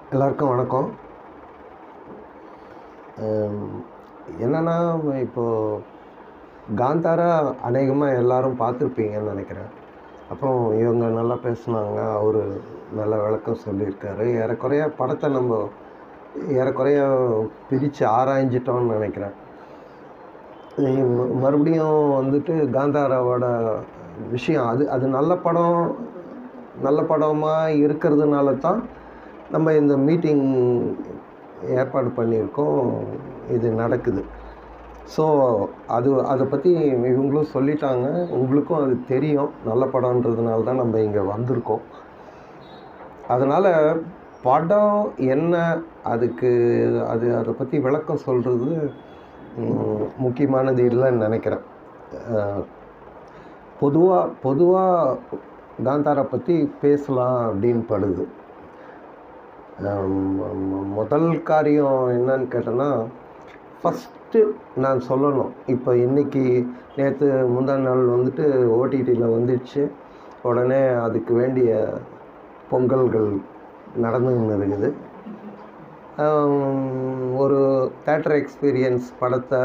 எல்லாருக்கும் வணக்கம் அம், என்னன்னா இப்போது காந்தாரா அநேகமாக எல்லாரும் பார்த்துருப்பீங்கன்னு நினைக்கிறேன் அப்புறம் இவங்க நல்லா பேசுனாங்க அவர் நல்ல விளக்கம் சொல்லியிருக்காரு ஏறக்குறைய படத்தை நம்ம ஏறக்குறைய பிரித்து ஆராய்ஞ்சிட்டோம்னு நினைக்கிறேன் ம- மறுபடியும் வந்துட்டு காந்தாராவோட விஷயம் அது அது நல்ல படம் நல்ல படமாக இருக்கிறதுனால தான் நம்ம இந்த மீட்டிங் ஏற்பாடு பண்ணியிருக்கோம் இது நடக்குது ஸோ அது அதை பற்றி இவங்களும் சொல்லிட்டாங்க உங்களுக்கும் அது தெரியும் நல்ல படம்ன்றதுனால தான் நம்ம இங்கே வந்திருக்கோம் அதனால் படம் என்ன அதுக்கு அது அதை பற்றி விளக்கம் சொல்கிறது முக்கியமானது இல்லைன்னு நினைக்கிறேன் பொதுவாக பொதுவாக காந்தாரை பற்றி பேசலாம் அப்படின்னு படுது ஆம், ம- முதல் காரியம் என்னன்னு கேட்டேன்னா ஃபஸ்ட்டு நான் சொல்லணும் இப்போ இன்னைக்கு நேற்று முந்தா நாள் வந்துட்டு ஓடிடியில் வந்துடுச்சு உடனே அதுக்கு வேண்டிய பொங்கல்கள் நடந்துன்னு இருக்குது ஆம், ஒரு தேட்டர் எக்ஸ்பீரியன்ஸ் படத்தை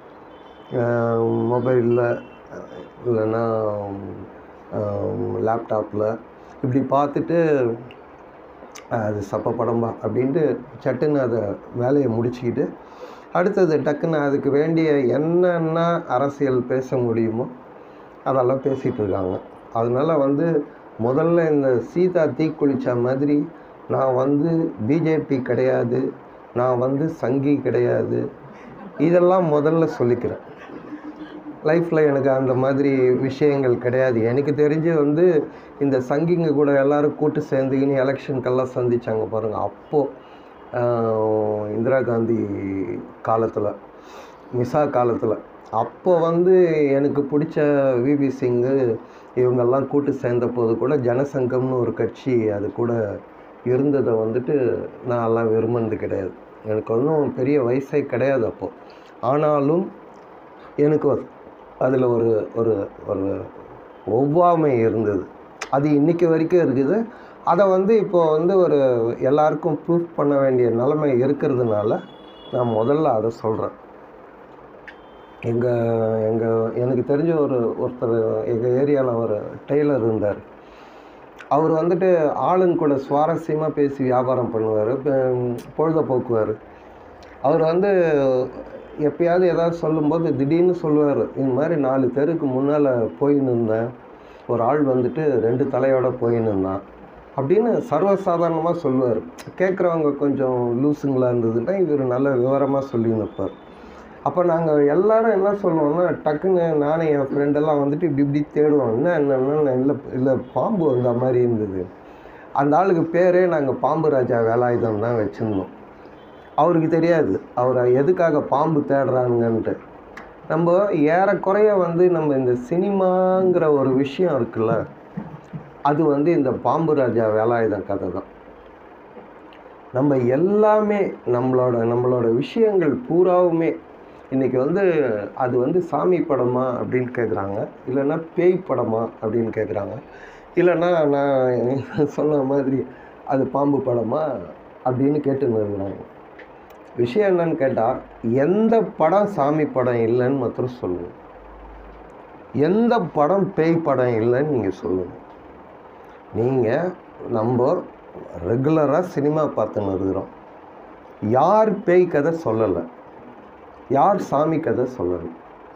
மொபைலில் இல்லைன்னா லேப்டாப்பில் இப்படி பார்த்துட்டு அது சப்ப படம்பா அப்படின்ட்டு சட்டுன்னு அதை வேலையை முடிச்சுக்கிட்டு அடுத்தது டக்குன்னு அதுக்கு வேண்டிய என்னென்ன அரசியல் பேச முடியுமோ அதெல்லாம் பேசிகிட்டு இருக்காங்க அதனால வந்து முதல்ல இந்த சீதா தீக்குளிச்ச மாதிரி நான் வந்து பிஜேபி கிடையாது நான் வந்து சங்கி கிடையாது இதெல்லாம் முதல்ல சொல்லிக்கிறேன் லைஃப்பில் எனக்கு அந்த மாதிரி விஷயங்கள் கிடையாது எனக்கு தெரிஞ்சு வந்து இந்த சங்கிங்க கூட எல்லாரும் கூட்டு சேர்ந்துக்கின்னு எலெக்ஷனுக்கெல்லாம் சந்திச்சாங்க பாருங்கள் அப்போது இந்திரா காந்தி காலத்தில் மிசா காலத்தில் அப்போ வந்து எனக்கு பிடிச்ச விபி சிங்கு இவங்கெல்லாம் கூட்டு சேர்ந்த போது கூட ஜனசங்கம்னு ஒரு கட்சி அது கூட இருந்ததை வந்துட்டு நான் எல்லாம் விரும்பினது கிடையாது எனக்கு ஒன்றும் பெரிய வயசே கிடையாது அப்போது ஆனாலும் எனக்கு அதில் ஒரு ஒரு ஒரு ஒவ்வாமை இருந்தது அது இன்னைக்கு வரைக்கும் இருக்குது அதை வந்து இப்போ வந்து ஒரு எல்லாருக்கும் ப்ரூஃப் பண்ண வேண்டிய நிலைமை இருக்கிறதுனால நான் முதல்ல அதை சொல்கிறேன் எங்கள் எங்கள் எனக்கு தெரிஞ்ச ஒரு ஒருத்தர் எங்கள் ஏரியாவில் ஒரு டெய்லர் இருந்தார் அவர் வந்துட்டு ஆளுங்க கூட சுவாரஸ்யமாக பேசி வியாபாரம் பண்ணுவார் பொழுத போக்குவார் அவர் வந்து எப்பயாவது ஏதாவது சொல்லும்போது திடீர்னு சொல்லுவார் இந்த மாதிரி நாலு தெருக்கு முன்னால் போயின்னு இருந்தேன் ஒரு ஆள் வந்துட்டு ரெண்டு தலையோட போயின்னு இருந்தான் அப்படின்னு சர்வசாதாரணமாக சொல்லுவார் கேட்குறவங்க கொஞ்சம் லூசுங்களா இருந்ததுன்னா இவர் நல்ல விவரமாக சொல்லின்னு இருப்பார் அப்போ நாங்கள் எல்லாரும் என்ன சொல்லுவோம்னா டக்குன்னு நானும் என் ஃப்ரெண்டெல்லாம் வந்துட்டு இப்படி இப்படி தேடுவோம் என்ன என்னென்ன இல்லை இல்லை பாம்பு வந்த மாதிரி இருந்தது அந்த ஆளுக்கு பேரே நாங்கள் பாம்பு ராஜா வேலாயுதம் தான் வச்சுருந்தோம் அவருக்கு தெரியாது அவர் எதுக்காக பாம்பு தேடுறாங்கன்ட்டு நம்ம ஏறக்குறைய வந்து நம்ம இந்த சினிமாங்கிற ஒரு விஷயம் இருக்குல்ல அது வந்து இந்த பாம்பு ராஜா வேலாயுதம் கதை தான் நம்ம எல்லாமே நம்மளோட நம்மளோட விஷயங்கள் பூராவுமே இன்றைக்கி வந்து அது வந்து சாமி படமா அப்படின்னு கேட்குறாங்க இல்லைன்னா பேய் படமா அப்படின்னு கேட்குறாங்க இல்லைன்னா நான் சொன்ன மாதிரி அது பாம்பு படமா அப்படின்னு கேட்டுன்னு இருக்கிறாங்க விஷயம் என்னன்னு கேட்டால் எந்த படம் சாமி படம் இல்லைன்னு மாத்திரம் சொல்லுங்கள் எந்த படம் பேய் படம் இல்லைன்னு நீங்கள் சொல்லுங்கள் நீங்கள் நம்ம ரெகுலராக சினிமா பார்த்துன்னு இருக்கிறோம் யார் பேய் கதை சொல்லலை யார் சாமி கதை சொல்லலை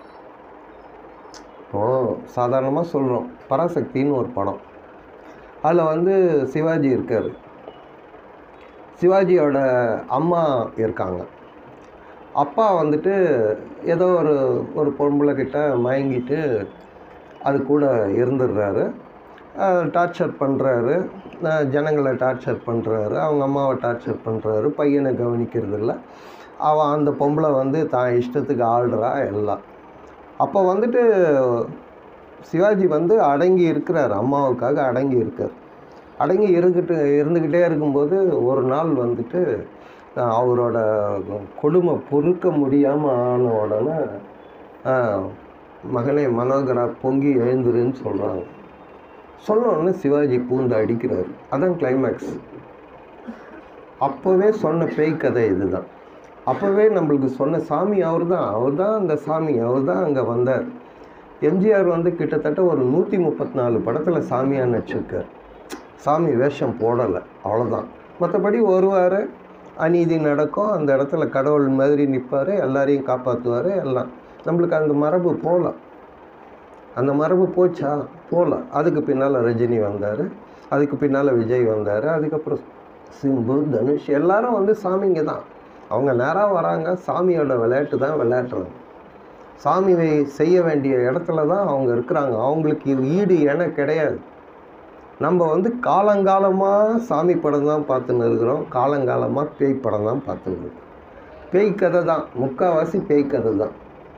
இப்போ சாதாரணமாக சொல்கிறோம் பராசக்தின்னு ஒரு படம் அதில் வந்து சிவாஜி இருக்கார் சிவாஜியோட அம்மா இருக்காங்க அப்பா வந்துட்டு ஏதோ ஒரு ஒரு பொம்பளை கிட்ட மயங்கிட்டு அது கூட இருந்துடுறாரு டார்ச்சர் பண்ணுறாரு ஜனங்களை டார்ச்சர் பண்ணுறாரு அவங்க அம்மாவை டார்ச்சர் பண்ணுறாரு பையனை கவனிக்கிறது இல்லை அவன் அந்த பொம்பளை வந்து தான் இஷ்டத்துக்கு ஆடுறா எல்லாம் அப்போ வந்துட்டு சிவாஜி வந்து அடங்கி இருக்கிறார் அம்மாவுக்காக அடங்கி இருக்கார் அடங்கி இருக்கிட்டு இருந்துக்கிட்டே இருக்கும்போது ஒரு நாள் வந்துட்டு அஹ், அவரோட கொடுமை பொறுக்க முடியாமல் ஆன உடனே அஹ், மகனே மனோகரா பொங்கி எழுந்துருன்னு சொல்கிறாங்க சொன்ன உடனே சிவாஜி பூந்து அடிக்கிறார் அதான் கிளைமேக்ஸ் அப்போவே சொன்ன பேய் கதை இதுதான் அப்போவே நம்மளுக்கு சொன்ன சாமி அவர் தான் அவர் தான் அந்த சாமி அவர் தான் அங்கே வந்தார் எம்ஜிஆர் வந்து கிட்டத்தட்ட ஒரு நூற்றி முப்பத்தி நாலு படத்தில் சாமியாக நடிச்சிருக்கார் சாமி வேஷம் போடலை அவ்வளோதான் மற்றபடி வருவார் அநீதி நடக்கும் அந்த இடத்துல கடவுள் மாதிரி நிற்பார் எல்லாரையும் காப்பாற்றுவார் எல்லாம் நம்மளுக்கு அந்த மரபு போகல அந்த மரபு போச்சா போகல அதுக்கு பின்னால் ரஜினி வந்தார் அதுக்கு பின்னால் விஜய் வந்தார் அதுக்கப்புறம் சிம்பு தனுஷ் எல்லாரும் வந்து சாமிங்க தான் அவங்க நேராக வராங்க சாமியோட விளையாட்டு தான் விளையாட்டுறாங்க சாமி வை- செய்ய வேண்டிய இடத்துல தான் அவங்க இருக்கிறாங்க அவங்களுக்கு ஈடு என கிடையாது நம்ம வந்து காலங்காலமாக சாமி படம் தான் பார்த்துன்னு இருக்கிறோம் காலங்காலமாக பேய் படம் தான் பார்த்துன்னு இருக்கோம் பேய் கதை தான் முக்கால்வாசி பேய் கதை தான்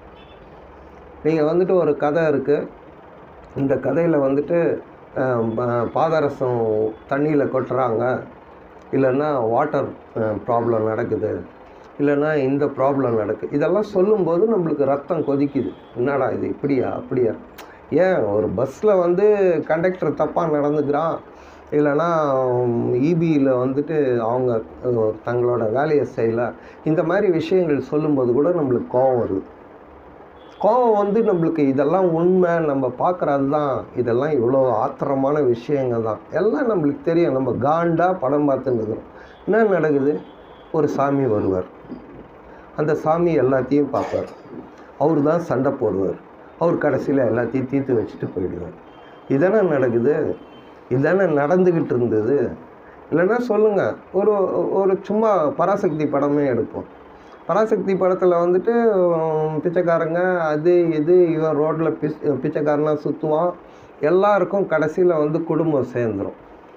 நீங்கள் வந்துட்டு ஒரு கதை இருக்குது இந்த கதையில் வந்துட்டு அஹ், ப- பாதரசம் தண்ணியில் கொட்டுறாங்க இல்லைன்னா வாட்டர் ப்ராப்ளம் நடக்குது இல்லைன்னா இந்த ப்ராப்ளம் நடக்குது இதெல்லாம் சொல்லும்போது நம்மளுக்கு ரத்தம் கொதிக்குது என்னடா இது இப்படியா அப்படியா ஏன் ஒரு பஸ்ஸில் வந்து கண்டக்டர் தப்பாக நடந்துக்கிறான் இல்லைன்னா இபியில் வந்துட்டு அவங்க அஹ், தங்களோட வேலையை செய்யல இந்த மாதிரி விஷயங்கள் சொல்லும்போது கூட நம்மளுக்கு கோபம் வருது கோபம் வந்து நம்மளுக்கு இதெல்லாம் உண்மை நம்ம பார்க்குறது தான் இதெல்லாம் இவ்வளோ ஆத்திரமான விஷயங்கள் தான் எல்லாம் நம்மளுக்கு தெரியும் நம்ம காண்டா படம் பார்த்துன்னு இருக்கிறோம் என்ன நடக்குது ஒரு சாமி வருவார் அந்த சாமி எல்லாத்தையும் பார்ப்பார் அவர் தான் சண்டை போடுவார் அவர் கடைசியில் எல்லாத்தையும் தீர்த்து வச்சுட்டு போயிடுவார் இதானே நடக்குது இதானே நடந்துக்கிட்டு இருந்தது இல்லைன்னா சொல்லுங்கள் ஒரு ஒரு சும்மா பராசக்தி படமே எடுப்போம் பராசக்தி படத்தில் வந்துட்டு உம், பிச்சைக்காரங்க அது இது இவன் ரோட்டில் பிஸ் பிச்சைக்காரனா சுற்றுவான் எல்லாருக்கும் கடைசியில் வந்து குடும்பம் சேர்ந்துரும்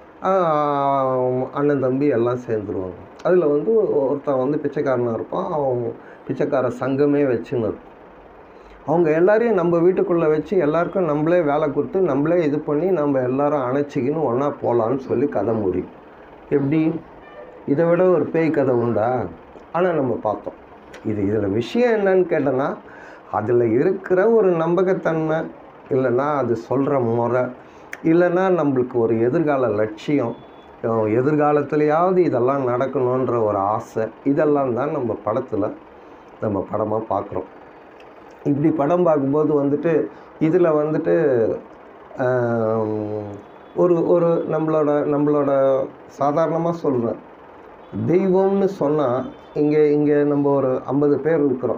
ஆஹ், அண்ணன் தம்பி எல்லாம் சேர்ந்துருவாங்க அதில் வந்து ஒருத்தன் வந்து பிச்சைக்காரனாக இருப்பான் அவன் பிச்சைக்கார சங்கமே வச்சுன்னு இருக்கும் அவங்க எல்லாரையும் நம்ம வீட்டுக்குள்ளே வச்சு எல்லாருக்கும் நம்மளே வேலை கொடுத்து நம்மளே இது பண்ணி நம்ம எல்லாரும் அணைச்சிக்கின்னு ஒன்றா போகலான்னு சொல்லி கதை முடியும் எப்படி இதை விட ஒரு பேய் கதை உண்டா ஆனால் நம்ம பார்த்தோம் இது இதில் விஷயம் என்னன்னு கேட்டோன்னா அதில் இருக்கிற ஒரு நம்பகத்தன்மை இல்லைன்னா அது சொல்கிற முறை இல்லைன்னா நம்மளுக்கு ஒரு எதிர்கால லட்சியம் அஹ் எதிர்காலத்துலேயாவது இதெல்லாம் நடக்கணுன்ற ஒரு ஆசை இதெல்லாம் தான் நம்ம படத்தில் நம்ம படமாக பார்க்குறோம் இப்படி படம் பார்க்கும்போது வந்துட்டு இதில் வந்துட்டு ஆம், ஒரு ஒரு நம்மளோட நம்மளோட சாதாரணமாக சொல்கிறேன் தெய்வம்னு சொன்னால் இங்கே இங்கே நம்ம ஒரு ஐம்பது பேர் இருக்கிறோம்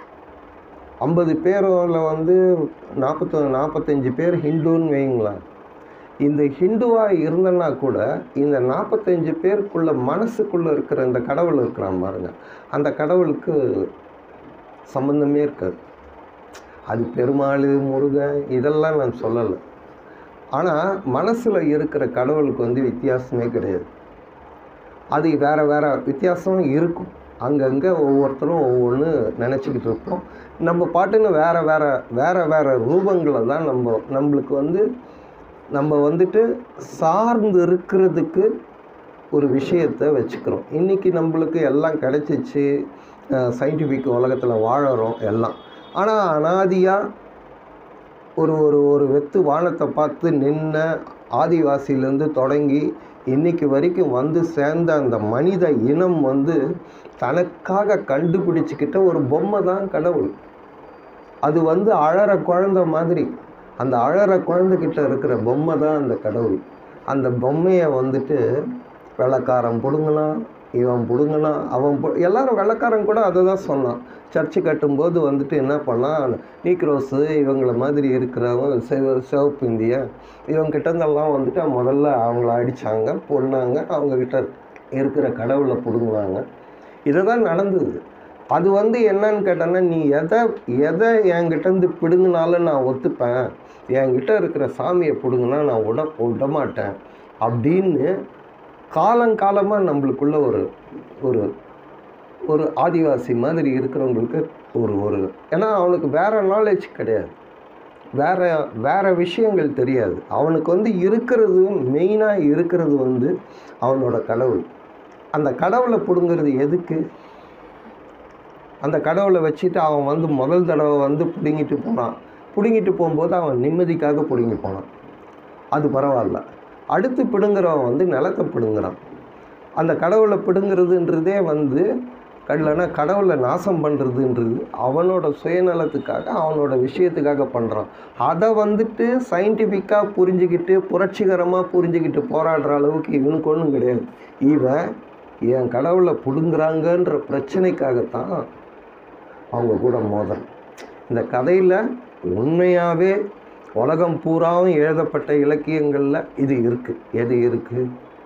ஐம்பது பேரில் வந்து நாற்பத்தி நாற்பத்தஞ்சு பேர் ஹிந்துன்னு வைங்களேன் இந்த ஹிந்துவாக இருந்தனா கூட இந்த நாற்பத்தஞ்சு பேருக்குள்ள மனசுக்குள்ளே இருக்கிற இந்த கடவுள் இருக்கிறான் பாருங்க அந்த கடவுளுக்கு சம்பந்தமே இருக்காது அது பெருமாள் முருகன் இதெல்லாம் நான் சொல்லலை ஆனால் மனசில் இருக்கிற கடவுளுக்கு வந்து வித்தியாசமே கிடையாது அது வேறு வேறு வித்தியாசம் இருக்கும் அங்கங்கே ஒவ்வொருத்தரும் ஒவ்வொன்று நினச்சிக்கிட்டு இருப்போம் நம்ம பாட்டுன்னு வேறு வேறு வேறு வேறு ரூபங்களை தான் நம்ம நம்மளுக்கு வந்து நம்ம வந்துட்டு சார்ந்து இருக்கிறதுக்கு ஒரு விஷயத்தை வச்சுக்கிறோம் இன்றைக்கி நம்மளுக்கு எல்லாம் கிடைச்சிச்சு சயின்டிஃபிக் உலகத்தில் வாழறோம் எல்லாம் ஆனால் அனாதியாக ஒரு ஒரு ஒரு வெத்து வானத்தை பார்த்து நின்ன ஆதிவாசியிலேருந்து தொடங்கி இன்னைக்கு வரைக்கும் வந்து சேர்ந்த அந்த மனித இனம் வந்து தனக்காக கண்டுபிடிச்சிக்கிட்ட ஒரு பொம்மை தான் கடவுள் அது வந்து அழற குழந்தை மாதிரி அந்த அழற குழந்தைகிட்ட இருக்கிற பொம்மை தான் அந்த கடவுள் அந்த பொம்மையை வந்துட்டு வெள்ளக்காரன் பிடுங்கலாம் இவன் பிடுங்கலாம் அவன் பு- எல்லாரும் வெள்ளக்காரன் கூட அதை தான் சொன்னான் சர்ச்சு கட்டும்போது வந்துட்டு என்ன பண்ணான் நீக்ரோஸு இவங்கள மாதிரி இருக்கிறவங்க சிவ சிவப்பு இந்திய இவங்ககிட்ட இருந்தெல்லாம் வந்துட்டு முதல்ல அவங்கள அடித்தாங்க பொண்ணாங்க அவங்கக்கிட்ட இருக்கிற கடவுளை பிடுங்குனாங்க இதை தான் நடந்தது அது வந்து என்னன்னு கேட்டேன்னா நீ எதை எதை என்கிட்டேருந்து பிடுங்கினாலும் நான் ஒத்துப்பேன் என்கிட்ட இருக்கிற சாமியை பிடுங்கினா நான் விட விட மாட்டேன் அப்படின்னு காலங்காலமாக நம்மளுக்குள்ள ஒரு ஒரு ஒரு ஆதிவாசி மாதிரி இருக்கிறவங்களுக்கு ஒரு ஒரு ஏன்னா அவனுக்கு வேற நாலேஜ் கிடையாது வேற வேற விஷயங்கள் தெரியாது அவனுக்கு வந்து இருக்கிறது மெயினாக இருக்கிறது வந்து அவனோட கடவுள் அந்த கடவுளை பிடுங்கிறது எதுக்கு அந்த கடவுளை வச்சுட்டு அவன் வந்து முதல் தடவை வந்து பிடுங்கிட்டு போனான் பிடுங்கிட்டு போகும்போது அவன் நிம்மதிக்காக பிடுங்கி போனான் அது பரவாயில்ல அடுத்து பிடுங்குறவன் வந்து நிலத்தை பிடுங்குறான் அந்த கடவுளை பிடுங்கிறதுன்றதே வந்து இல்லைன்னா கடவுளை நாசம் பண்ணுறதுன்றது அவனோட சுயநலத்துக்காக அவனோட விஷயத்துக்காக பண்ணுறான் அதை வந்துட்டு சயின்டிஃபிக்காக புரிஞ்சுக்கிட்டு புரட்சிகரமாக புரிஞ்சுக்கிட்டு போராடுற அளவுக்கு இவனுக்கு ஒன்றும் கிடையாது இவன் என் கடவுளை பிடுங்குறாங்கன்ற பிரச்சனைக்காகத்தான் அவங்க கூட மோதல் இந்த கதையில் உண்மையாகவே உலகம் பூராவும் எழுதப்பட்ட இலக்கியங்களில் இது இருக்குது எது இருக்குது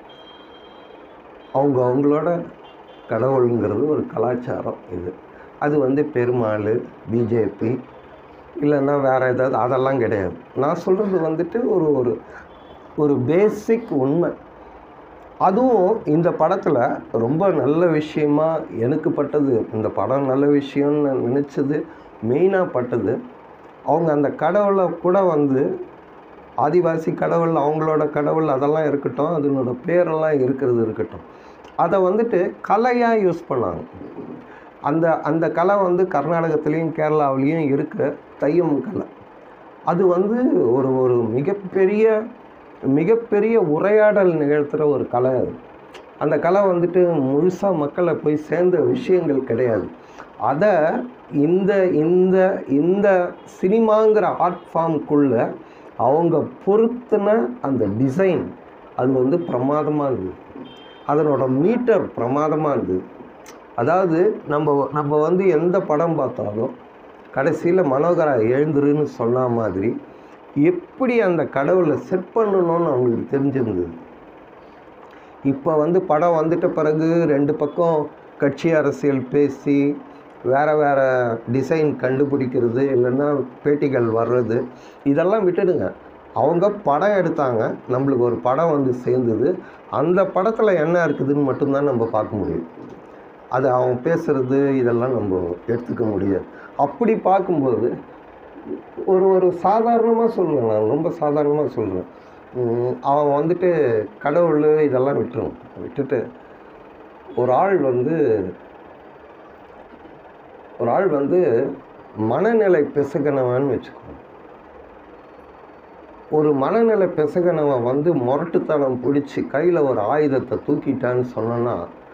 அவங்க அவங்களோட கடவுளுங்கிறது ஒரு கலாச்சாரம் இது அது வந்து பெருமாள் பிஜேபி இல்லைன்னா வேறு ஏதாவது அதெல்லாம் கிடையாது நான் சொல்கிறது வந்துட்டு ஒரு ஒரு ஒரு பேசிக் உண்மை அதுவும் இந்த படத்தில் ரொம்ப நல்ல விஷயமா எனக்கு பட்டது இந்த படம் நல்ல விஷயம்னு நான் நினச்சது மெயினாக பட்டது அவங்க அந்த கடவுளை கூட வந்து ஆதிவாசி கடவுள் அவங்களோட கடவுள் அதெல்லாம் இருக்கட்டும் அதனோட பேரெல்லாம் இருக்கிறது இருக்கட்டும் அதை வந்துட்டு கலையாக யூஸ் பண்ணாங்க அந்த அந்த கலை வந்து கர்நாடகத்துலேயும் கேரளாவிலையும் இருக்குது தையம் கலை அது வந்து ஒரு ஒரு மிகப்பெரிய மிகப்பெரிய உரையாடல் நிகழ்த்துகிற ஒரு கலை அது அந்த கலை வந்துட்டு முழுசாக மக்களை போய் சேர்ந்த விஷயங்கள் கிடையாது அதை இந்த இந்த இந்த சினிமாங்கிற ஆர்ட் ஃபார்முக்குள்ளே அவங்க பொருத்தின அந்த டிசைன் அது வந்து பிரமாதமாக இருந்தது அதனோட மீட்டர் பிரமாதமாக இருந்தது அதாவது நம்ம நம்ம வந்து எந்த படம் பார்த்தாலும் கடைசியில் மனோகரா எழுந்துருன்னு சொன்ன மாதிரி எப்படி அந்த கடவுளை செட் பண்ணணும்னு அவங்களுக்கு தெரிஞ்சிருந்தது இப்போ வந்து படம் வந்துட்ட பிறகு ரெண்டு பக்கம் கட்சி அரசியல் பேசி வேறு வேறு டிசைன் கண்டுபிடிக்கிறது இல்லைன்னா பேட்டிகள் வர்றது இதெல்லாம் விட்டுடுங்க அவங்க படம் எடுத்தாங்க நம்மளுக்கு ஒரு படம் வந்து சேர்ந்தது அந்த படத்தில் என்ன இருக்குதுன்னு மட்டும்தான் நம்ம பார்க்க முடியும் அது அவன் பேசுகிறது இதெல்லாம் நம்ம எடுத்துக்க முடியாது அப்படி பார்க்கும்போது ஒரு ஒரு சாதாரணமாக சொல்லுவேன் நான் ரொம்ப சாதாரணமாக சொல்லுவேன் அவன் வந்துட்டு கடவுள் இதெல்லாம் விட்டுரும் விட்டுட்டு ஒரு ஆள் வந்து ஒரு ஆள் வந்து மனநிலை பிசகனவன்னு வச்சுக்கோ ஒரு மனநிலை பிசகனவன் வந்து முரட்டுத்தனம் பிடிச்சி கையில் ஒரு ஆயுதத்தை தூக்கிட்டான்னு சொன்னோன்னா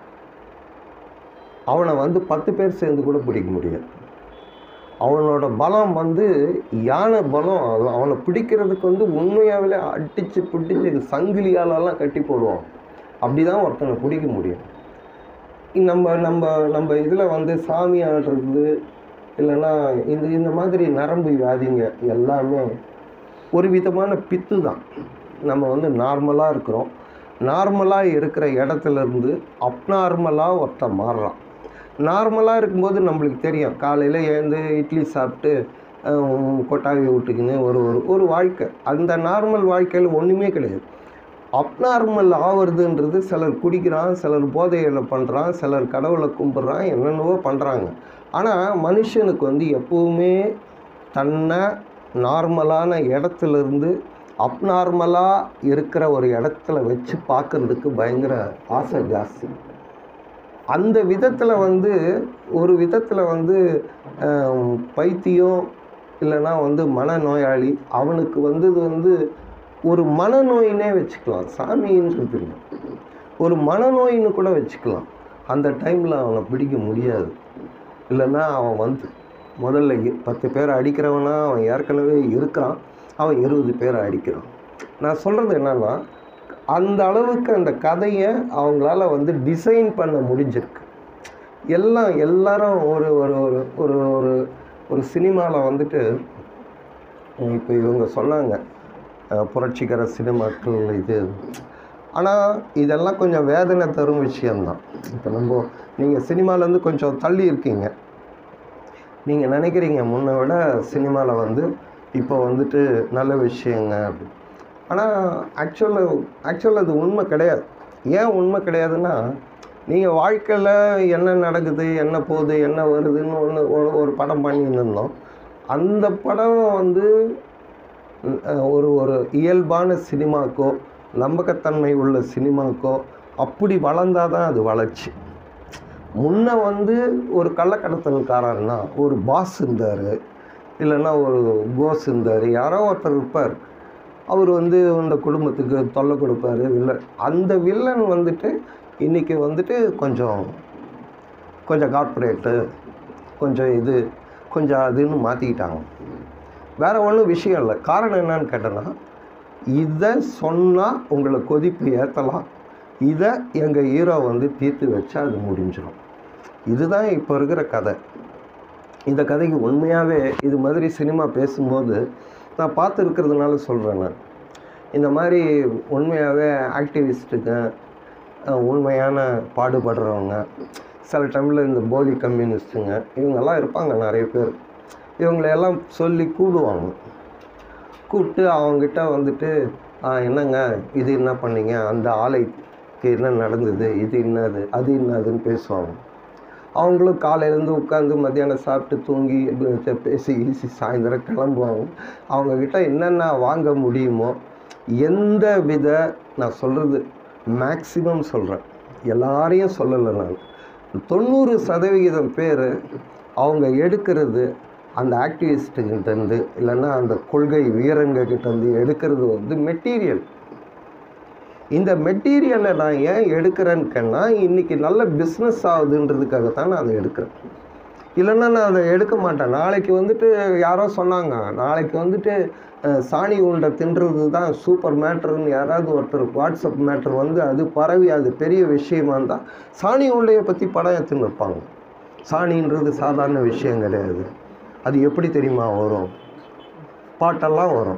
அவனை வந்து பத்து பேர் சேர்ந்து கூட பிடிக்க முடியாது அவனோட பலம் வந்து யானை பலம் அது- அவனை பிடிக்கிறதுக்கு வந்து உண்மையாகவே அடித்து பிடிச்சி சங்கிலியாலெல்லாம் கட்டி போடுவான் அப்படி தான் ஒருத்தனை பிடிக்க முடியும் நம்ம நம்ம நம்ம இதில் வந்து சாமி ஆடுறது இல்லைன்னா இந்த இந்த மாதிரி நரம்பு வியாதிங்க எல்லாமே ஒரு விதமான பித்து தான் நம்ம வந்து நார்மலாக இருக்கிறோம் நார்மலாக இருக்கிற இடத்துல இருந்து அப்நார்மலாக ஒருத்தன் மாறுறான் நார்மலாக இருக்கும்போது நம்மளுக்கு தெரியும் காலையில் எழுந்து இட்லி சாப்பிட்டு ஹம், கொட்டாவி விட்டுக்கின்னு ஒரு ஒரு ஒரு வாழ்க்கை அந்த நார்மல் வாழ்க்கையில் ஒன்றுமே கிடையாது அப்நார்மல் ஆவறதுன்றது சிலர் குடிக்கிறான் சிலர் போதையில் பண்ணுறான் சிலர் கடவுளை கும்பிட்றான் என்னென்னவோ பண்ணுறாங்க ஆனால் மனுஷனுக்கு வந்து எப்பவுமே தன்னை நார்மலான இடத்துல இருந்து அப்நார்மலாக இருக்கிற ஒரு இடத்துல வச்சு பார்க்கறதுக்கு பயங்கர ஆசை ஜாஸ்தி அந்த விதத்தில் வந்து ஒரு விதத்தில் வந்து ஆம், பைத்தியம் இல்லைன்னா வந்து மனநோயாளி அவனுக்கு வந்தது வந்து ஒரு மனநோயினே வச்சுக்கலாம் சாமின்றது இல்லை ஒரு மனநோயின்னு கூட வச்சுக்கலாம் அந்த டைமில் அவனை பிடிக்க முடியாது இல்லைன்னா அவன் வந்து முதல்ல இ- பத்து பேர் அடிக்கிறவனா அவன் ஏற்கனவே இருக்கிறான் அவன் இருபது பேரை அடிக்கிறான் நான் சொல்கிறது என்னன்னா அந்த அளவுக்கு அந்த கதையை அவங்களால வந்து டிசைன் பண்ண முடிஞ்சிருக்கு எல்லாம் எல்லாரும் ஒரு ஒரு ஒரு ஒரு ஒரு ஒரு சினிமாவில் வந்துட்டு இப்போ இவங்க சொன்னாங்க அஹ், புரட்சிகர சினிமாக்கள் இது ஆனால் இதெல்லாம் கொஞ்சம் வேதனை தரும் விஷயம்தான் இப்போ நம்ம நீங்கள் சினிமாலேருந்து கொஞ்சம் தள்ளி இருக்கீங்க நீங்கள் நினைக்கிறீங்க முன்னை விட சினிமாவில் வந்து இப்போ வந்துட்டு நல்ல விஷயங்க அப்படி ஆனால் ஆக்சுவலாக ஆக்சுவலாக அது உண்மை கிடையாது ஏன் உண்மை கிடையாதுன்னா நீங்கள் வாழ்க்கையில் என்ன நடக்குது என்ன போகுது என்ன வருதுன்னு ஒன்று ஒரு படம் பண்ணின்னு இருந்தோம் அந்த படம் வந்து அஹ், ஒரு ஒரு இயல்பான சினிமாக்கோ நம்பகத்தன்மை உள்ள சினிமாக்கோ அப்படி வளர்ந்தாதான் தான் அது வளர்ச்சி முன்ன வந்து ஒரு கள்ளக்கடத்தல்காரன்னா ஒரு பாஸ் இருந்தார் இல்லைன்னா ஒரு கோஸ் இருந்தார் யாரோ ஒருத்தர் இருப்பார் அவர் வந்து இந்த குடும்பத்துக்கு தொல்லை கொடுப்பாரு வில்லன் அந்த வில்லன் வந்துட்டு இன்றைக்கி வந்துட்டு கொஞ்சம் கொஞ்சம் கார்ப்பரேட்டு கொஞ்சம் இது கொஞ்சம் அதுன்னு மாற்றிக்கிட்டாங்க வேறு ஒன்றும் விஷயம் இல்லை காரணம் என்னன்னு கேட்டேன்னா இதை சொன்னால் உங்களை கொதிப்பு ஏற்றலாம் இதை எங்கள் ஹீரோ வந்து தீர்த்து வச்சா அது முடிஞ்சிடும் இதுதான் இப்போ இருக்கிற கதை இந்த கதைக்கு உண்மையாகவே இது மாதிரி சினிமா பேசும்போது நான் பார்த்துருக்கிறதுனால சொல்கிறேன் நான் இந்த மாதிரி உண்மையாகவே ஆக்டிவிஸ்ட்டுங்க அஹ், உண்மையான பாடுபடுறவங்க சில டைமில் இந்த போலி கம்யூனிஸ்ட்டுங்க இவங்கெல்லாம் இருப்பாங்க நிறைய பேர் இவங்களையெல்லாம் சொல்லி கூடுவாங்க கூப்பிட்டு அவங்ககிட்ட வந்துட்டு "ஆ, என்னங்க இது என்ன பண்ணீங்க அந்த ஆலைக்கு என்ன நடந்தது இது என்னது அது என்னதுன்னு பேசுவாங்க அவங்களும் காலையிலேருந்து உட்காந்து மத்தியானம் சாப்பிட்டு தூங்கி பே- பேசி ஈசி சாயந்தரம் கிளம்புவாங்க அவங்கக்கிட்ட என்னென்ன வாங்க முடியுமோ எந்த வித நான் சொல்கிறது மேக்சிமம் சொல்கிறேன் எல்லாரையும் சொல்லலை நான் தொண்ணூறு சதவிகிதம் பேர் அவங்க எடுக்கிறது அந்த ஆக்டிவிஸ்ட்டுக்கிட்டேருந்து இல்லைன்னா அந்த கொள்கை வீரங்கக்கிட்டேருந்து எடுக்கிறது வந்து மெட்டீரியல் இந்த மெட்டீரியலை நான் ஏன் எடுக்கிறேன்னு இன்றைக்கி நல்ல பிஸ்னஸ் ஆகுதுன்றதுக்காக தான் நான் அதை எடுக்கிறேன் இல்லைன்னா நான் அதை எடுக்க மாட்டேன் நாளைக்கு வந்துட்டு யாரோ சொன்னாங்க நாளைக்கு வந்துட்டு அஹ், சாணி உருண்டை தின்றது தான் சூப்பர் மேட்ருன்னு யாராவது ஒருத்தர் வாட்ஸ்அப் மேட்ரு வந்து அது பரவி அது பெரிய விஷயமா இருந்தால் சாணி உருண்டையை பற்றி படம் எடுத்துன்னு இருப்பாங்க சாணின்றது சாதாரண விஷயம் கிடையாது அது எப்படி தெரியுமா வரும் பாட்டெல்லாம் வரும்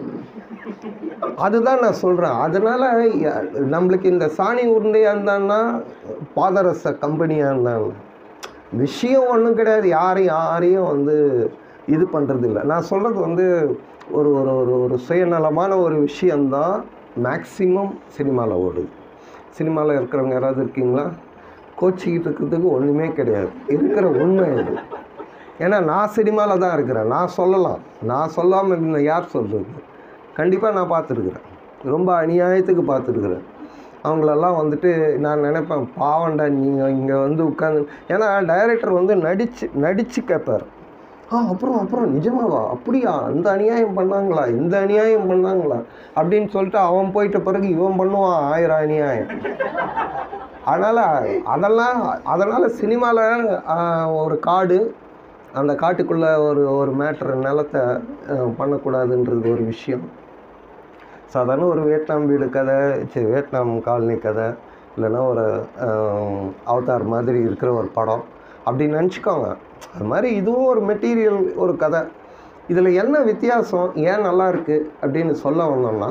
அதுதான் நான் சொல்கிறேன் அதனால் நம்மளுக்கு இந்த சாணி உருண்டையாக இருந்தான்னா பாதரச கம்பெனியாக இருந்தாங்க விஷயம் ஒன்றும் கிடையாது யாரையும் யாரையும் வந்து இது பண்ணுறது இல்லை நான் சொல்கிறது வந்து ஒரு ஒரு ஒரு ஒரு சுயநலமான ஒரு விஷயந்தான் மேக்சிமம் சினிமாவில் ஓடுது சினிமாவில் இருக்கிறவங்க யாராவது இருக்கீங்களா கோச்சிக்கிட்டு இருக்கிறதுக்கு ஒன்றுமே கிடையாது இருக்கிற உண்மை இது ஏன்னா நான் சினிமாவில் தான் இருக்கிறேன் நான் சொல்லலாம் நான் சொல்லாமல் இருந்த யார் சொல்கிறது கண்டிப்பாக நான் பார்த்துருக்குறேன் ரொம்ப அநியாயத்துக்கு பார்த்துருக்குறேன் அவங்களெல்லாம் வந்துட்டு நான் நினைப்பேன் பாவண்டா நீங்கள் இங்கே வந்து உட்காந்து ஏன்னா டைரக்டர் வந்து நடிச்சு நடித்து கேட்பார் ஆ அப்புறம் அப்புறம் நிஜமாவா அப்படியா அந்த அநியாயம் பண்ணாங்களா இந்த அநியாயம் பண்ணாங்களா அப்படின்னு சொல்லிட்டு அவன் போயிட்ட பிறகு இவன் பண்ணுவான் ஆயிரம் அநியாயம் அதனால் அதெல்லாம் அதனால் சினிமாவில் ஒரு காடு அந்த காட்டுக்குள்ளே ஒரு ஒரு மேட்ரு நிலத்தை அஹ், பண்ணக்கூடாதுன்றது ஒரு விஷயம் சாதாரண ஒரு வியட்நாம் வீடு கதை சரி வியட்நாம் காலனி கதை இல்லைன்னா ஒரு அஹ், அவதார் மாதிரி இருக்கிற ஒரு படம் அப்படின்னு நினச்சிக்கோங்க அது மாதிரி இதுவும் ஒரு மெட்டீரியல் ஒரு கதை இதில் என்ன வித்தியாசம் ஏன் நல்லா இருக்குது அப்படின்னு சொல்ல வந்தோம்னா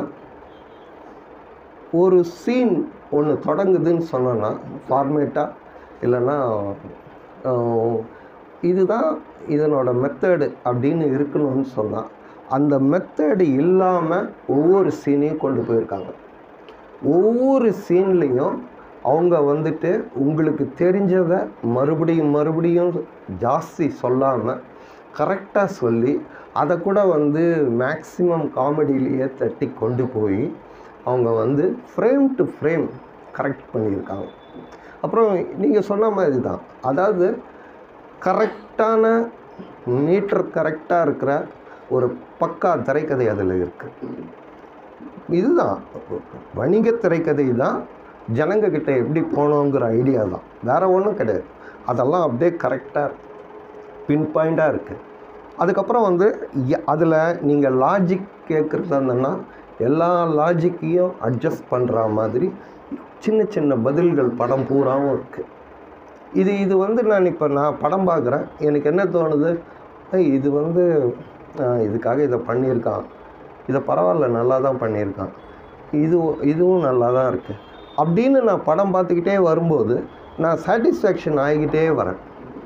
ஒரு சீன் ஒன்று தொடங்குதுன்னு சொன்னோன்னா ஃபார்மேட்டாக இல்லைன்னா ஆஹ், இதுதான் இதனோட மெத்தடு அப்படின்னு இருக்கணும்னு சொன்னால் அந்த மெத்தடு இல்லாமல் ஒவ்வொரு சீனையும் கொண்டு போயிருக்காங்க ஒவ்வொரு சீன்லேயும் அவங்க வந்துட்டு உங்களுக்கு தெரிஞ்சதை மறுபடியும் மறுபடியும் ஜாஸ்தி சொல்லாமல் கரெக்டாக சொல்லி அதை கூட வந்து மேக்ஸிமம் காமெடியிலேயே தட்டி கொண்டு போய் அவங்க வந்து ஃப்ரேம் டு ஃப்ரேம் கரெக்ட் பண்ணியிருக்காங்க அப்புறம் நீங்கள் சொன்ன மாதிரி தான் அதாவது கரெக்டான மீட்டர் கரெக்டாக இருக்கிற ஒரு பக்கா திரைக்கதை அதில் இருக்குது இதுதான் வணிக திரைக்கதை தான் ஜனங்க கிட்ட எப்படி போகணுங்கிற ஐடியா தான் வேறு ஒன்றும் கிடையாது அதெல்லாம் அப்படியே கரெக்டாக பின் பாயிண்ட்டாக இருக்குது அதுக்கப்புறம் வந்து அதில் நீங்கள் லாஜிக் கேட்குறதா இருந்ததுன்னா எல்லா லாஜிக்கையும் அட்ஜஸ்ட் பண்ணுற மாதிரி சின்ன சின்ன பதில்கள் படம் பூராவும் இருக்குது இது இது வந்து நான் இப்போ நான் படம் பார்க்குறேன் எனக்கு என்ன தோணுது ஏய், இது வந்து ஆஹ், இதுக்காக இதை பண்ணியிருக்கான் இதை பரவாயில்ல நல்லா தான் பண்ணியிருக்கான் இது இதுவும் நல்லா தான் இருக்குது அப்படின்னு நான் படம் பார்த்துக்கிட்டே வரும்போது நான் சாட்டிஸ்ஃபேக்ஷன் ஆகிக்கிட்டே வரேன்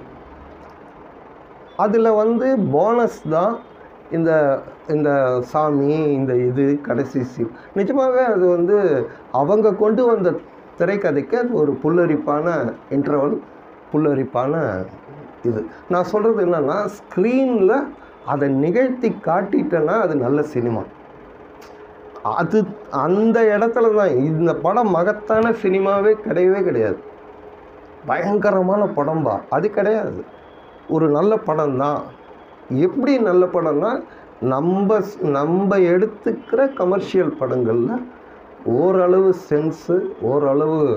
அதில் வந்து போனஸ் தான் இந்த இந்த சாமி இந்த இது கடைசி சீன் நிஜமாகவே அது வந்து அவங்க கொண்டு வந்த திரைக்கதைக்கு அது ஒரு புல்லரிப்பான இன்டர்வல் புல்லரிப்பான இது நான் சொல்கிறது என்னென்னா ஸ்க்ரீனில் அதை நிகழ்த்தி காட்டிட்டேன்னா அது நல்ல சினிமா அது அந்த இடத்துல தான் இந்த படம் மகத்தான சினிமாவே கிடையவே கிடையாது பயங்கரமான படம்பா அது கிடையாது ஒரு நல்ல படம் தான் எப்படி நல்ல படம்னா நம்ம நம்ம எடுத்துக்கிற கமர்ஷியல் படங்களில் ஓரளவு சென்ஸு ஓரளவு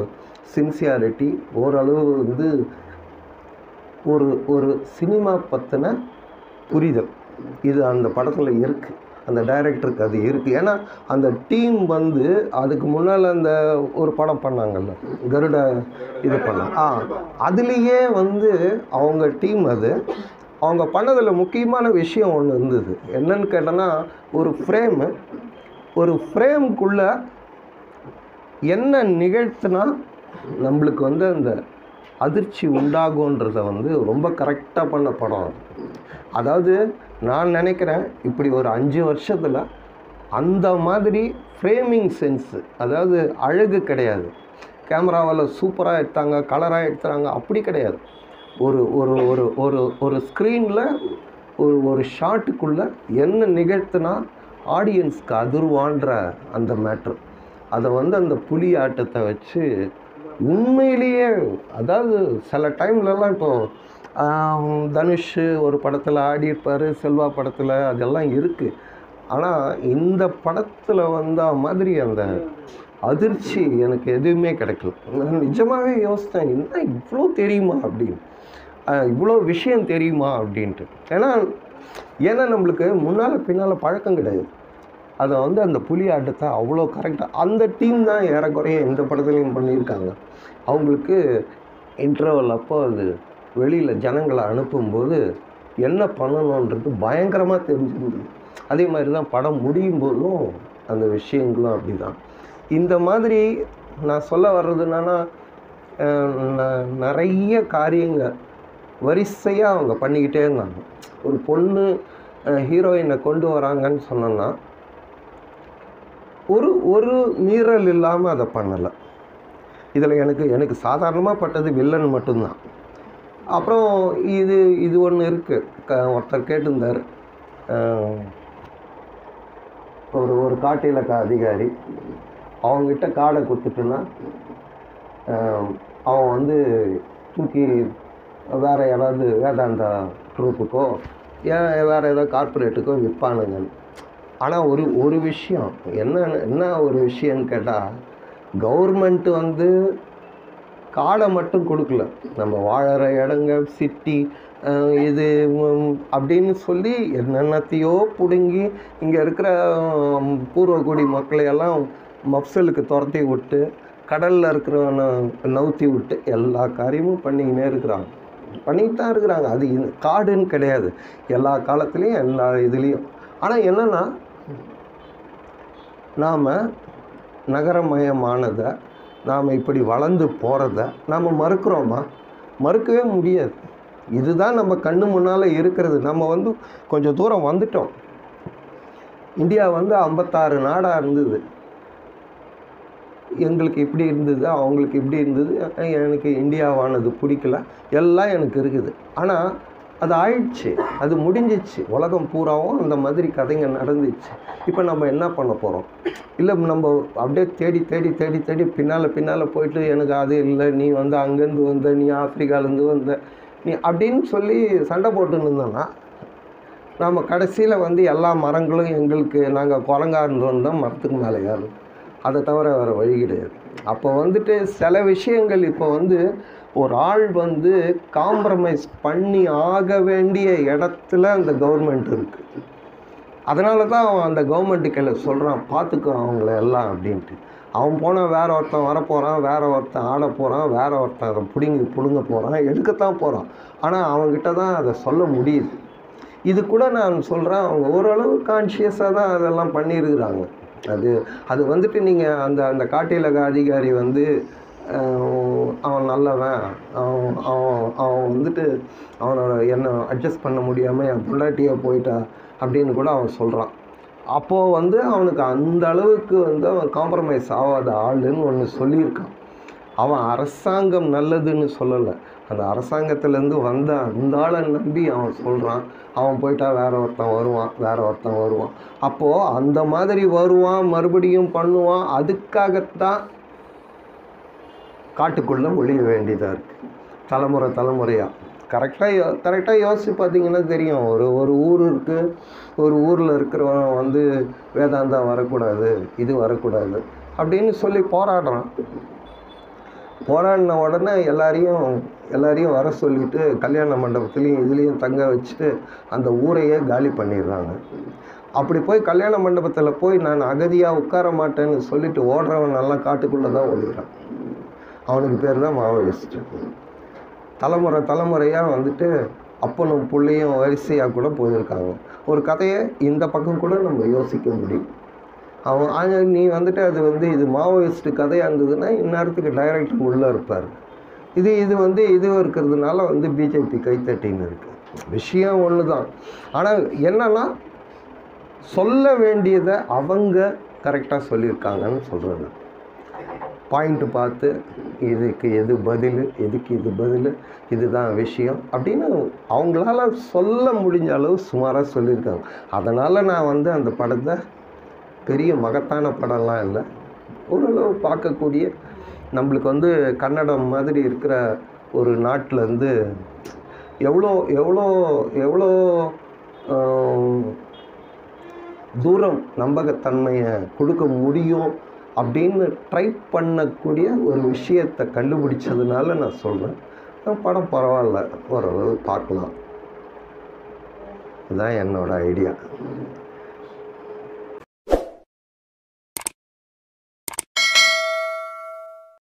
சின்சியாரிட்டி ஓரளவு வந்து ஒரு ஒரு சினிமா பற்றின புரிதல் இது அந்த படத்தில் இருக்குது அந்த டைரக்டருக்கு அது இருக்குது ஏன்னா அந்த டீம் வந்து அதுக்கு முன்னால் அந்த ஒரு படம் பண்ணாங்கல்ல கருட இது பண்ணாங்க ஆ அதுலேயே வந்து அவங்க டீம் அது அவங்க பண்ணதில் முக்கியமான விஷயம் ஒன்று இருந்தது என்னன்னு கேட்டோன்னா ஒரு ஃப்ரேமு ஒரு ஃப்ரேம்குள்ளே என்ன நிகழ்த்தினா நம்மளுக்கு வந்து அந்த அதிர்ச்சி உண்டாகுன்றத வந்து ரொம்ப கரெக்டாக பண்ண படம் அது அதாவது நான் நினைக்கிறேன் இப்படி ஒரு அஞ்சு வருஷத்தில் அந்த மாதிரி ஃப்ரேமிங் சென்ஸு அதாவது அழகு கிடையாது கேமராவில் சூப்பராக எடுத்தாங்க கலராக எடுத்தாங்க அப்படி கிடையாது ஒரு ஒரு ஒரு ஒரு ஒரு ஸ்க்ரீனில் ஒரு ஒரு ஷாட்டுக்குள்ளே என்ன நிகழ்த்தினா ஆடியன்ஸ்க்கு அதிர்வான்ற அந்த மேட்ரு அதை வந்து அந்த புலி ஆட்டத்தை வச்சு உண்மையிலேயே அதாவது சில டைம்லலாம் இப்போ ஆம், தனுஷ் ஒரு படத்தில் ஆடியிருப்பார் செல்வா படத்தில் அதெல்லாம் இருக்குது ஆனால் இந்த படத்தில் வந்த மாதிரி அந்த அதிர்ச்சி எனக்கு எதுவுமே கிடைக்கல நான் நிஜமாகவே யோசித்தேன் என்ன இவ்வளோ தெரியுமா அப்படின்னு ஆஹ், இவ்வளோ விஷயம் தெரியுமா அப்படின்ட்டு ஏன்னா ஏன்னா நம்மளுக்கு முன்னால் பின்னால் பழக்கம் கிடையாது அதை வந்து அந்த புலி ஆட்டத்தை அவ்வளோ கரெக்டாக அந்த டீம் தான் ஏறக்குறைய எந்த படத்துலையும் பண்ணியிருக்காங்க அவங்களுக்கு இன்டர்வல் அப்போ அது வெளியில் ஜனங்களை அனுப்பும்போது என்ன பண்ணணுன்றது பயங்கரமாக தெரிஞ்சிருந்தது அதே மாதிரி தான் படம் முடியும் போதும் அந்த விஷயங்களும் அப்படி தான் இந்த மாதிரி நான் சொல்ல வர்றது என்னன்னா அஹ், ந- நிறைய காரியங்கள் வரிசையாக அவங்க பண்ணிக்கிட்டே இருந்தாங்க ஒரு பொண்ணு ஹீரோயினை கொண்டு வராங்கன்னு சொன்னோன்னா ஒரு ஒரு மீறல் இல்லாமல் அதை பண்ணலை இதில் எனக்கு எனக்கு சாதாரணமாக பட்டது வில்லன் மட்டும்தான் அப்புறம் இது இது ஒன்று இருக்குது க ஒருத்தர் கேட்டிருந்தார் அஹ், ஒரு ஒரு காட்டு இலக்க அதிகாரி அவங்ககிட்ட காடை கொடுத்துட்டுன்னா அஹ், அவன் வந்து தூக்கி வேறு யாராவது வேதாந்தா ட்ரூப்புக்கோ ஏன் வேறு ஏதாவது கார்ப்பரேட்டுக்கோ விற்பானுங்க ஆனால் ஒரு ஒரு விஷயம் என்ன என்ன ஒரு விஷயம்னு கேட்டால் கவர்மெண்ட் வந்து காடை மட்டும் கொடுக்கல நம்ம வாழற இடங்க சிட்டி இது உம், அப்படின்னு சொல்லி என்னென்னத்தையோ பிடுங்கி இங்கே இருக்கிற உம், பூர்வகுடி மக்களையெல்லாம் மப்சலுக்கு துரத்தி விட்டு கடலில் இருக்கிறவனை நவுத்தி விட்டு எல்லா காரியமும் பண்ணிக்கினே இருக்கிறாங்க பண்ணிட்டு தான் இருக்கிறாங்க அது இந்த- காடுன்னு கிடையாது எல்லா காலத்துலேயும் எல்லா இதுலேயும் ஆனால் என்னென்னா நாம் நகரமயமானதை நாம் இப்படி வளர்ந்து போகிறத நாம் மறுக்கிறோமா மறுக்கவே முடியாது இதுதான் நம்ம கண்ணு முன்னால் இருக்கிறது நம்ம வந்து கொஞ்சம் தூரம் வந்துட்டோம் இந்தியா வந்து ஐம்பத்தாறு நாடாக இருந்தது எங்களுக்கு இப்படி இருந்தது அவங்களுக்கு இப்படி இருந்தது அஹ் எனக்கு இந்தியாவானது பிடிக்கல எல்லாம் எனக்கு இருக்குது ஆனால் அது ஆயிடுச்சு அது முடிஞ்சிச்சு உலகம் பூராவும் அந்த மாதிரி கதைங்க நடந்துச்சு இப்போ நம்ம என்ன பண்ண போகிறோம் இல்லை நம்ம அப்படியே தேடி தேடி தேடி தேடி பின்னால் பின்னால் போயிட்டு எனக்கு அது இல்லை நீ வந்து அங்கேருந்து வந்த நீ ஆப்பிரிக்காலேருந்து வந்த நீ அப்படின்னு சொல்லி சண்டை போட்டுன்னு இருந்தோன்னா நாம் கடைசியில் வந்து எல்லா மரங்களும் எங்களுக்கு நாங்கள் குரங்கா இருந்தோம் தான் மரத்துக்கு மேலே ஏறும் அதை தவிர வேறு வழி கிடையாது அப்போ வந்துட்டு சில விஷயங்கள் இப்போ வந்து ஒரு ஆள் வந்து காம்ப்ரமைஸ் பண்ணி ஆக வேண்டிய இடத்துல அந்த கவர்மெண்ட் இருக்குது அதனால தான் அவன் அந்த கவர்மெண்ட்டு கையில் சொல்கிறான் பார்த்துக்கோ அவங்கள எல்லாம் அப்படின்ட்டு அவன் போனால் வேற ஒருத்தன் வரப்போகிறான் வேற ஒருத்தன் ஆட போகிறான் வேற ஒருத்தன் அதை பிடுங்கி பிடுங்க போகிறான் எடுக்கத்தான் போகிறான் ஆனால் அவங்ககிட்ட தான் அதை சொல்ல முடியுது இது கூட நான் சொல்கிறேன் அவங்க ஓரளவு கான்ஷியஸாக தான் அதெல்லாம் பண்ணியிருக்கிறாங்க அது அது வந்துட்டு நீங்கள் அந்த அந்த காட்டிலக அதிகாரி வந்து அஹ், அவன் நல்லவன் அவன் அவன் அவன் வந்துட்டு அவனோட என்ன அட்ஜஸ்ட் பண்ண முடியாமல் என் பொண்டாட்டியை போயிட்டா அப்படின்னு கூட அவன் சொல்கிறான் அப்போது வந்து அவனுக்கு அந்த அளவுக்கு வந்து அவன் காம்ப்ரமைஸ் ஆகாத ஆளுன்னு ஒன்று சொல்லியிருக்கான் அவன் அரசாங்கம் நல்லதுன்னு சொல்லலை அந்த அரசாங்கத்துலேருந்து வந்த அந்த ஆளை நம்பி அவன் சொல்கிறான் அவன் போயிட்டா வேற ஒருத்தன் வருவான் வேற ஒருத்தன் வருவான் அப்போது அந்த மாதிரி வருவான் மறுபடியும் பண்ணுவான் அதுக்காகத்தான் காட்டுக்குள்ளே ஒழிய வேண்டியதாக இருக்குது தலைமுறை தலைமுறையாக கரெக்டாக கரெக்டாக யோசித்து பார்த்தீங்கன்னா தெரியும் ஒரு ஒரு ஊர் இருக்குது ஒரு ஊரில் இருக்கிறவன் வந்து வேதாந்தா வரக்கூடாது இது வரக்கூடாது அப்படின்னு சொல்லி போராடுறான் போராடின உடனே எல்லாரையும் எல்லாரையும் வர சொல்லிட்டு கல்யாண மண்டபத்துலேயும் இதுலேயும் தங்க வச்சுட்டு அந்த ஊரையே காலி பண்ணிடுறாங்க அப்படி போய் கல்யாண மண்டபத்தில் போய் நான் அகதியாக உட்கார மாட்டேன்னு சொல்லிட்டு ஓடுறவன் எல்லாம் காட்டுக்குள்ளே தான் ஓடுகிறான் அவனுக்கு பேர் தான் மாவோயிஸ்ட் தலைமுறை தலைமுறையாக வந்துட்டு அப்பனும் புள்ளையும் வரிசையாக கூட போயிருக்காங்க ஒரு கதையை இந்த பக்கம் கூட நம்ம யோசிக்க முடியும் அவன் ஆனா நீ வந்துட்டு அது வந்து இது மாவோயிஸ்ட் கதையாக இருந்ததுன்னா இந்நேரத்துக்கு டைரக்டர் உள்ளே இருப்பார் இது இது வந்து இது இருக்கிறதுனால வந்து பிஜேபி கைத்தட்டின்னு இருக்குது விஷயம் ஒன்று தான் ஆனால் என்னன்னா சொல்ல வேண்டியதை அவங்க கரெக்டாக சொல்லியிருக்காங்கன்னு சொல்கிறது பாயிண்ட் பார்த்து இதுக்கு எது பதில் எதுக்கு இது பதில் இதுதான் விஷயம் அப்படின்னு அவங்களால சொல்ல முடிஞ்ச அளவு சுமாராக சொல்லியிருக்காங்க அதனால் நான் வந்து அந்த படத்தை பெரிய மகத்தான படம்லாம் இல்லை ஓரளவு பார்க்கக்கூடிய நம்மளுக்கு வந்து கன்னடம் மாதிரி இருக்கிற ஒரு நாட்டில் இருந்து எவ்வளோ எவ்வளோ எவ்வளோ ஆம், தூரம் நம்பகத்தன்மையை கொடுக்க முடியும் அப்படின்னு ட்ரை பண்ணக்கூடிய ஒரு விஷயத்தை கண்டுபிடிச்சதுனால நான் சொல்கிறேன் படம் பரவாயில்ல ஓரளவு பார்க்கலாம் இதுதான் என்னோட ஐடியா